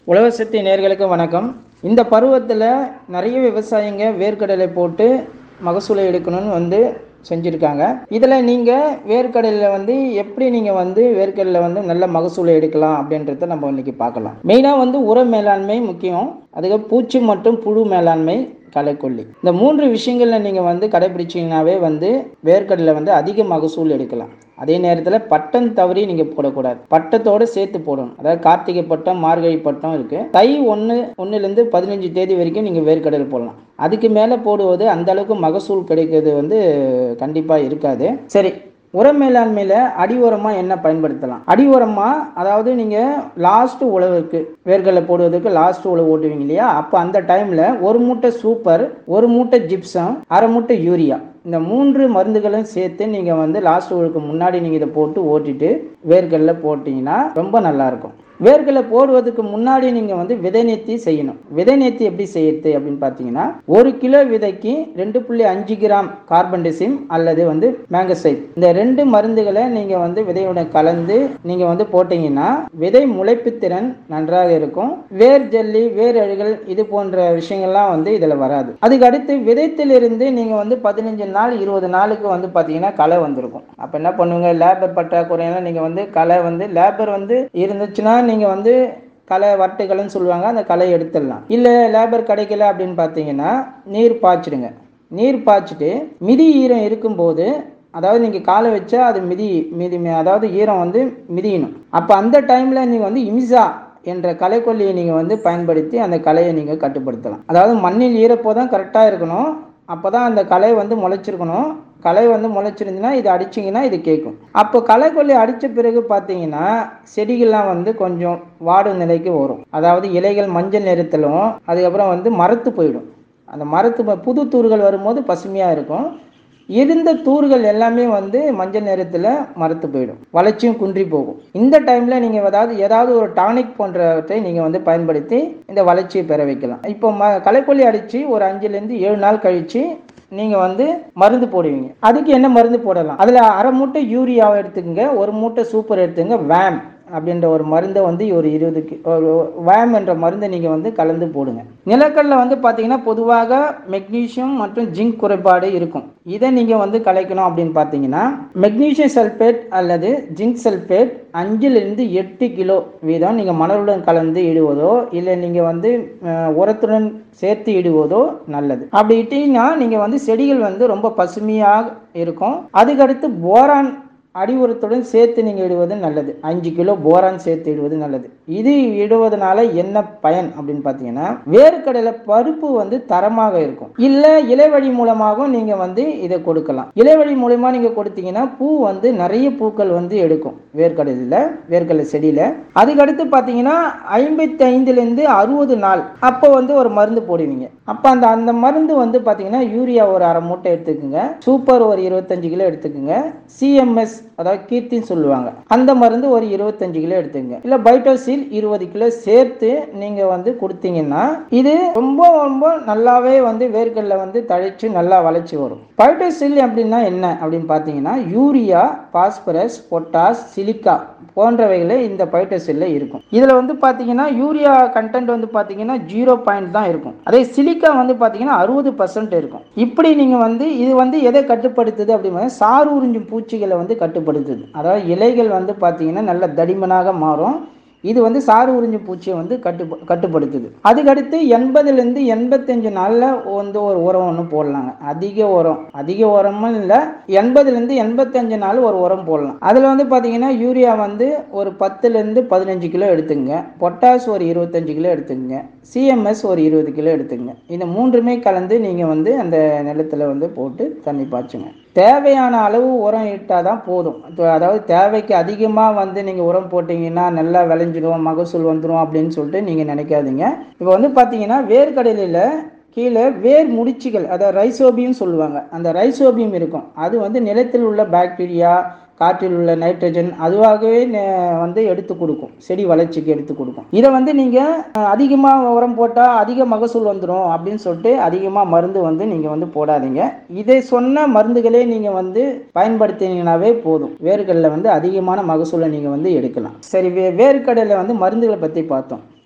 உழவர் சக்தி நேர்களுக்கு வணக்கம் இந்த பருவத்தில் நிறைய விவசாயிங்க வேர்க்கடலை போட்டு மகசூலை எடுக்கணும்னு வந்து செஞ்சுருக்காங்க இதில் நீங்கள் வேர்க்கடலில் வந்து எப்படி நீங்கள் வந்து வேர்க்கடலில் வந்து நல்ல மகசூலை எடுக்கலாம் அப்படின்றத நம்ம இன்னைக்கு பார்க்கலாம் மெயினாக வந்து உர மேலாண்மை முக்கியம் அதுக்கு பூச்சி மற்றும் புழு மேலாண்மை களைக்கொல்லி இந்த மூன்று விஷயங்களில் நீங்கள் வந்து கடைபிடிச்சீங்கன்னாவே வந்து வேர்க்கடலில் வந்து அதிக மகசூல் எடுக்கலாம் அதே நேரத்தில் பட்டம் தவறி நீங்கள் போடக்கூடாது பட்டத்தோடு சேர்த்து போடணும் அதாவது கார்த்திகை பட்டம் மார்கழி பட்டம் இருக்குது தை ஒன்று ஒன்றுலேருந்து பதினஞ்சு தேதி வரைக்கும் நீங்கள் வேர்க்கடல் போடலாம் அதுக்கு மேலே போடுவது அந்த அளவுக்கு மகசூல் கிடைக்கிறது வந்து கண்டிப்பாக இருக்காது சரி உர மேலாண்மையில் அடி உரமாக என்ன பயன்படுத்தலாம் அடி உரமாக அதாவது நீங்கள் லாஸ்ட் உழவுக்கு வேர்க்கடலை போடுவதற்கு லாஸ்ட் உழவு ஓட்டுவீங்க இல்லையா அப்போ அந்த டைமில் ஒரு மூட்டை சூப்பர் ஒரு மூட்டை ஜிப்சம் அரை மூட்டை யூரியா இந்த மூன்று மருந்துகளும் சேர்த்து நீங்கள் வந்து லாஸ்ட் உழுக்கு முன்னாடி நீங்கள் இதை போட்டு ஓட்டிட்டு வேர்க்கடலை போட்டிங்கன்னா ரொம்ப நல்லாயிருக்கும் வேர்க்கடலை போடுவதற்கு முன்னாடி நீங்கள் வந்து விதை நேர்த்தி செய்யணும் விதை நேர்த்தி எப்படி செய்யறது அப்படின்னு பார்த்தீங்கன்னா ஒரு கிலோ விதைக்கு ரெண்டு புள்ளி அஞ்சு கிராம் கார்பன்டெசிம் அல்லது வந்து மேங்கசைட் இந்த ரெண்டு மருந்துகளை நீங்கள் வந்து விதையோட கலந்து நீங்கள் வந்து போட்டீங்கன்னா விதை முளைப்பு திறன் நன்றாக இருக்கும் வேர் ஜல்லி வேர் அழுகல் இது போன்ற விஷயங்கள்லாம் வந்து இதில் வராது அதுக்கு அடுத்து விதைத்திலிருந்து நீங்கள் வந்து பதினஞ்சு நாள் இருபது நாளுக்கு வந்து பார்த்தீங்கன்னா களை வந்திருக்கும் அப்போ என்ன பண்ணுவீங்க லேபர் பற்றாக்குறையெல்லாம் நீங்கள் வந்து களை வந்து லேபர் வந்து இருந்துச்சுன்னா நீங்கள் வந்து களை வட்டுகள்னு சொல்லுவாங்க அந்த களை எடுத்துடலாம் இல்லை லேபர் கிடைக்கல அப்படின்னு பார்த்தீங்கன்னா நீர் பாய்ச்சிடுங்க நீர் பாய்ச்சிட்டு மிதி ஈரம் இருக்கும்போது அதாவது நீங்கள் காலை வச்சா அது மிதி மிதி அதாவது ஈரம் வந்து மிதியணும் அப்போ அந்த டைமில் நீங்கள் வந்து இமிசா என்ற களைக்கொல்லியை நீங்கள் வந்து பயன்படுத்தி அந்த களையை நீங்கள் கட்டுப்படுத்தலாம் அதாவது மண்ணில் ஈரப்போதான் கரெக்டாக இருக்கணும் அப்போ தான் அந்த களை வந்து முளைச்சிருக்கணும் களை வந்து முளைச்சிருந்துன்னா இது அடிச்சிங்கன்னா இது கேட்கும் அப்போ களைக்கொல்லி அடித்த பிறகு பார்த்தீங்கன்னா செடிகள்லாம் வந்து கொஞ்சம் வாடும் நிலைக்கு வரும் அதாவது இலைகள் மஞ்சள் நிறத்திலும் அதுக்கப்புறம் வந்து மரத்து போயிடும் அந்த மரத்து புது தூர்கள் வரும்போது பசுமையாக இருக்கும் இருந்த தூர்கள் எல்லாமே வந்து மஞ்சள் நிறத்தில் மரத்து போயிடும் வளர்ச்சியும் குன்றி போகும் இந்த டைமில் நீங்கள் ஏதாவது ஏதாவது ஒரு டானிக் போன்றவற்றை நீங்கள் வந்து பயன்படுத்தி இந்த வளர்ச்சியை பெற வைக்கலாம் இப்போ ம களைக்கொல்லி அடித்து ஒரு அஞ்சுலேருந்து ஏழு நாள் கழித்து நீங்கள் வந்து மருந்து போடுவீங்க அதுக்கு என்ன மருந்து போடலாம் அதில் அரை மூட்டை யூரியாவை எடுத்துக்கங்க ஒரு மூட்டை சூப்பர் எடுத்துங்க வேம் அப்படின்ற ஒரு மருந்தை வந்து ஒரு இருபதுக்கு ஒரு வேம் என்ற மருந்தை நீங்கள் வந்து கலந்து போடுங்க நிலக்கடலை வந்து பார்த்தீங்கன்னா பொதுவாக மெக்னீஷியம் மற்றும் ஜிங்க் குறைபாடு இருக்கும் இதை நீங்கள் வந்து கலைக்கணும் அப்படின்னு பார்த்தீங்கன்னா மெக்னீஷியம் சல்பேட் அல்லது ஜிங்க் சல்பேட் அஞ்சிலிருந்து எட்டு கிலோ வீதம் நீங்கள் மணலுடன் கலந்து இடுவதோ இல்லை நீங்கள் வந்து உரத்துடன் சேர்த்து இடுவதோ நல்லது அப்படி இட்டீங்கன்னா நீங்கள் வந்து செடிகள் வந்து ரொம்ப பசுமையாக இருக்கும் அதுக்கடுத்து போரான் அடி உரத்துடன் சேர்த்து நீங்கள் இடுவது நல்லது அஞ்சு கிலோ போரான் சேர்த்து இடுவது நல்லது இது இடுவதனால என்ன பயன் அப்படின்னு பார்த்தீங்கன்னா வேர்க்கடலை பருப்பு வந்து தரமாக இருக்கும் இல்லை இலைவழி மூலமாகவும் நீங்கள் வந்து இதை கொடுக்கலாம் இலைவழி மூலமாக நீங்கள் கொடுத்தீங்கன்னா பூ வந்து நிறைய பூக்கள் வந்து எடுக்கும் வேர்க்கடலில் வேர்க்கடலை செடியில் அதுக்கடுத்து பார்த்தீங்கன்னா ஐம்பத்தி ஐந்துலேருந்து அறுபது நாள் அப்போ வந்து ஒரு மருந்து போடுவீங்க அப்போ அந்த அந்த மருந்து வந்து பார்த்தீங்கன்னா யூரியா ஒரு அரை மூட்டை எடுத்துக்கோங்க சூப்பர் ஒரு இருபத்தஞ்சு கிலோ எடுத்துக்கோங்க சிஎம்எஸ் அதாவது கீர்த்தின்னு சொல்லுவாங்க அந்த மருந்து ஒரு இருபத்தஞ்சு கிலோ எடுத்துங்க இல்லை பைட்டோசில் இருபது கிலோ சேர்த்து நீங்க வந்து கொடுத்தீங்கன்னா இது ரொம்ப ரொம்ப நல்லாவே வந்து வேர்க்கடல வந்து தழிச்சு நல்லா வளர்ச்சி வரும் பைட்டோசில் அப்படின்னா என்ன அப்படின்னு பார்த்தீங்கன்னா யூரியா பாஸ்பரஸ் பொட்டாஸ் சிலிக்கா போன்றவைகளே இந்த பைட்டோசில்ல இருக்கும் இதில் வந்து பார்த்தீங்கன்னா யூரியா கண்டென்ட் வந்து பார்த்தீங்கன்னா ஜீரோ பாயிண்ட் தான் இருக்கும் அதே சிலிக்கா வந்து பார்த்தீங்கன்னா அறுபது பர்சன்ட் இருக்கும் இப்படி நீங்கள் வந்து இது வந்து எதை கட்டுப்படுத்துது அப்படின்னா சாறு உறிஞ்சும் பூச்சிகளை வந்து கட்டுப்படுத்துது அதாவது இலைகள் வந்து பார்த்தீங்கன்னா நல்ல தடிமனாக மாறும் இது வந்து சாறு உறிஞ்சு பூச்சியை வந்து கட்டு கட்டுப்படுத்துது அதுக்கடுத்து எண்பதுலேருந்து எண்பத்தஞ்சு நாளில் வந்து ஒரு உரம் ஒன்று போடலாங்க அதிக உரம் அதிக உரமும் இல்லை எண்பதுலேருந்து எண்பத்தஞ்சு நாள் ஒரு உரம் போடலாம் அதில் வந்து பார்த்தீங்கன்னா யூரியா வந்து ஒரு பத்துலேருந்து பதினஞ்சு கிலோ எடுத்துங்க பொட்டாஸ் ஒரு இருபத்தஞ்சு கிலோ எடுத்துங்க சிஎம்எஸ் ஒரு இருபது கிலோ எடுத்துங்க இந்த மூன்றுமே கலந்து நீங்கள் வந்து அந்த நிலத்தில் வந்து போட்டு தண்ணி பாய்ச்சுங்க தேவையான அளவு உரம் இட்டால் தான் போதும் அதாவது தேவைக்கு அதிகமாக வந்து நீங்கள் உரம் போட்டிங்கன்னா நல்லா விளைஞ்சிடும் மகசூல் வந்துடும் அப்படின்னு சொல்லிட்டு நீங்கள் நினைக்காதீங்க இப்போ வந்து பார்த்தீங்கன்னா வேர்க்கடலில் கீழே வேர் முடிச்சுகள் அதாவது ரைசோபியம் சொல்லுவாங்க அந்த ரைசோபியம் இருக்கும் அது வந்து நிலத்தில் உள்ள பாக்டீரியா காற்றில் உள்ள நைட்ரஜன் அதுவாகவே வந்து எடுத்து கொடுக்கும் செடி வளர்ச்சிக்கு எடுத்து கொடுக்கும் இதை வந்து நீங்கள் அதிகமாக உரம் போட்டால் அதிக மகசூல் வந்துடும் அப்படின்னு சொல்லிட்டு அதிகமாக மருந்து வந்து நீங்கள் வந்து போடாதீங்க இதை சொன்ன மருந்துகளே நீங்கள் வந்து பயன்படுத்தினீங்கனாவே போதும் வேர்க்கடலில் வந்து அதிகமான மகசூலை நீங்கள் வந்து எடுக்கலாம் சரி வே வேர்க்கடலில் வந்து மருந்துகளை பற்றி பார்த்தோம்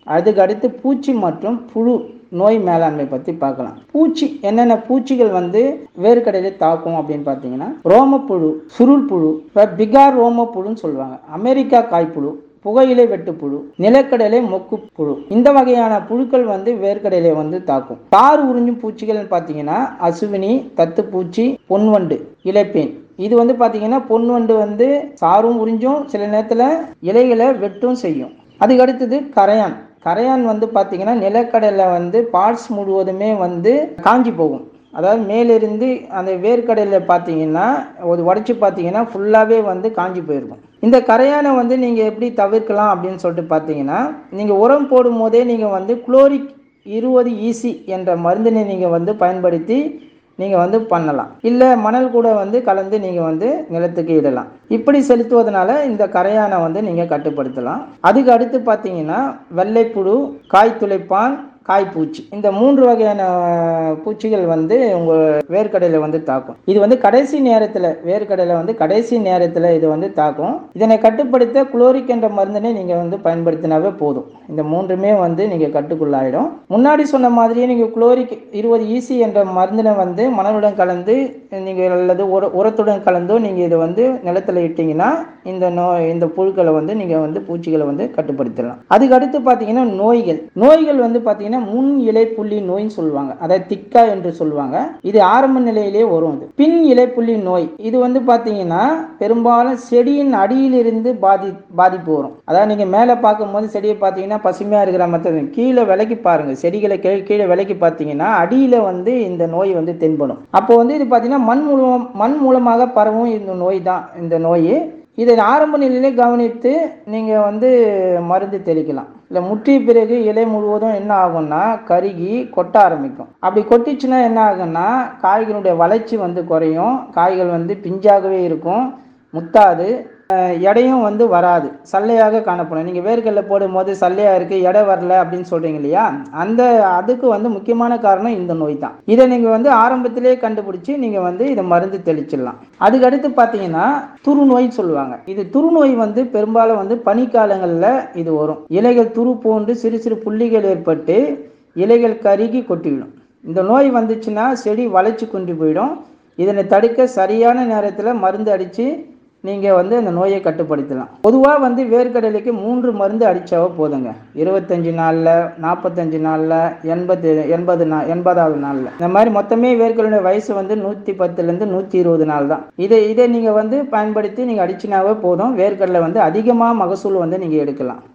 அதுக்கு அடுத்து பூச்சி மற்றும் புழு நோய் மேலாண்மை பற்றி பார்க்கலாம் பூச்சி என்னென்ன பூச்சிகள் வந்து வேர்க்கடையில தாக்கும் அப்படின்னு பார்த்தீங்கன்னா ரோமப்புழு சுருள் புழு இப்போ பிகார் ரோமப்புழுன்னு சொல்லுவாங்க அமெரிக்கா காய்ப்புழு புகையிலை வெட்டுப்புழு நிலக்கடலை மொக்கு புழு இந்த வகையான புழுக்கள் வந்து வேர்க்கடலை வந்து தாக்கும் தார் உறிஞ்சும் பூச்சிகள்னு பார்த்தீங்கன்னா அசுவினி தத்துப்பூச்சி பொன்வண்டு இலைப்பேன் இது வந்து பார்த்தீங்கன்னா பொன்வண்டு வந்து சாரும் உறிஞ்சும் சில நேரத்தில் இலைகளை வெட்டும் செய்யும் அதுக்கு அடுத்தது கரையான் கரையான் வந்து பார்த்தீங்கன்னா நிலக்கடலை வந்து பார்ட்ஸ் முழுவதுமே வந்து காஞ்சி போகும் அதாவது மேலிருந்து அந்த வேர்க்கடலில் பார்த்தீங்கன்னா ஒரு உடச்சி பார்த்தீங்கன்னா ஃபுல்லாகவே வந்து காஞ்சி போயிருக்கும் இந்த கரையானை வந்து நீங்கள் எப்படி தவிர்க்கலாம் அப்படின்னு சொல்லிட்டு பார்த்தீங்கன்னா நீங்கள் உரம் போடும் போதே நீங்கள் வந்து குளோரிக் இருபது ஈசி என்ற மருந்தினை நீங்கள் வந்து பயன்படுத்தி நீங்கள் வந்து பண்ணலாம் இல்லை மணல் கூட வந்து கலந்து நீங்கள் வந்து நிலத்துக்கு இடலாம் இப்படி செலுத்துவதனால இந்த கரையானை வந்து நீங்கள் கட்டுப்படுத்தலாம் அதுக்கு அடுத்து பார்த்தீங்கன்னா வெள்ளைப்புழு காய் துளைப்பான் காய்ப்பூச்சி இந்த மூன்று வகையான பூச்சிகள் வந்து உங்கள் வேர்க்கடையில் வந்து தாக்கும் இது வந்து கடைசி நேரத்தில் வேர்க்கடையில் வந்து கடைசி நேரத்தில் இது வந்து தாக்கும் இதனை கட்டுப்படுத்த குளோரிக் என்ற மருந்தினை நீங்கள் வந்து பயன்படுத்தினாவே போதும் இந்த மூன்றுமே வந்து நீங்கள் கட்டுக்குள்ளாயிடும் முன்னாடி சொன்ன மாதிரியே நீங்கள் குளோரிக் இருபது ஈசி என்ற மருந்தினை வந்து மணலுடன் கலந்து நீங்கள் அல்லது உர உரத்துடன் கலந்தோ நீங்கள் இதை வந்து நிலத்தில் இட்டீங்கன்னா இந்த நோய் இந்த புழுக்களை வந்து நீங்கள் வந்து பூச்சிகளை வந்து கட்டுப்படுத்திடலாம் அதுக்கு அடுத்து பார்த்தீங்கன்னா நோய்கள் நோய்கள் வந்து பார்த்தீங்கன்னா முன் இலை புள்ளி நோய்னு சொல்லுவாங்க அதாவது திக்கா என்று சொல்லுவாங்க இது ஆரம்ப நிலையிலேயே வரும் அது பின் இலை புள்ளி நோய் இது வந்து பார்த்தீங்கன்னா பெரும்பாலும் செடியின் அடியிலிருந்து பாதி பாதிப்பு வரும் அதாவது நீங்கள் மேலே பார்க்கும்போது செடியை பார்த்தீங்கன்னா பசுமையாக இருக்கிற மற்ற கீழே விலைக்கு பாருங்க செடிகளை கீழே கீழே விலைக்கு பார்த்தீங்கன்னா அடியில் வந்து இந்த நோய் வந்து தென்படும் அப்போ வந்து இது பார்த்தீங்கன்னா மண் மூலம் மண் மூலமாக பரவும் இந்த நோய் தான் இந்த நோய் இதை ஆரம்ப நிலையிலே கவனித்து நீங்கள் வந்து மருந்து தெளிக்கலாம் இல்லை முற்றிய பிறகு இலை முழுவதும் என்ன ஆகும்னா கருகி கொட்ட ஆரம்பிக்கும் அப்படி கொட்டிச்சுன்னா என்ன ஆகும்னா காய்களுடைய வளர்ச்சி வந்து குறையும் காய்கள் வந்து பிஞ்சாகவே இருக்கும் முத்தாது அஹ் எடையும் வந்து வராது சல்லையாக காணப்படும் நீங்கள் வேர்க்கடலை போடும்போது சல்லையாக இருக்குது எடை வரல அப்படின்னு சொல்கிறீங்க இல்லையா அந்த அதுக்கு வந்து முக்கியமான காரணம் இந்த நோய் தான் இதை நீங்கள் வந்து ஆரம்பத்திலே கண்டுபிடிச்சி நீங்கள் வந்து இதை மருந்து தெளிச்சிடலாம் அதுக்கு அடுத்து பார்த்தீங்கன்னா துருநோய் சொல்லுவாங்க இது துருநோய் வந்து பெரும்பாலும் வந்து பனிக்காலங்களில் இது வரும் இலைகள் துரு போன்று சிறு சிறு புள்ளிகள் ஏற்பட்டு இலைகள் கருகி கொட்டிவிடும் இந்த நோய் வந்துச்சுன்னா செடி வளைச்சு குன்றி போயிடும் இதனை தடுக்க சரியான நேரத்தில் மருந்து அடித்து நீங்கள் வந்து அந்த நோயை கட்டுப்படுத்தலாம் பொதுவாக வந்து வேர்க்கடலைக்கு மூன்று மருந்து அடித்தாவே போதுங்க இருபத்தஞ்சி நாளில் நாற்பத்தஞ்சு நாளில் எண்பது எண்பது நா எண்பதாவது நாளில் இந்த மாதிரி மொத்தமே வேர்க்கடலை வயசு வந்து நூற்றி பத்துலேருந்து நூற்றி இருபது நாள் தான் இதை இதை நீங்கள் வந்து பயன்படுத்தி நீங்கள் அடிச்சினாவே போதும் வேர்க்கடலை வந்து அதிகமாக மகசூல் வந்து நீங்கள் எடுக்கலாம்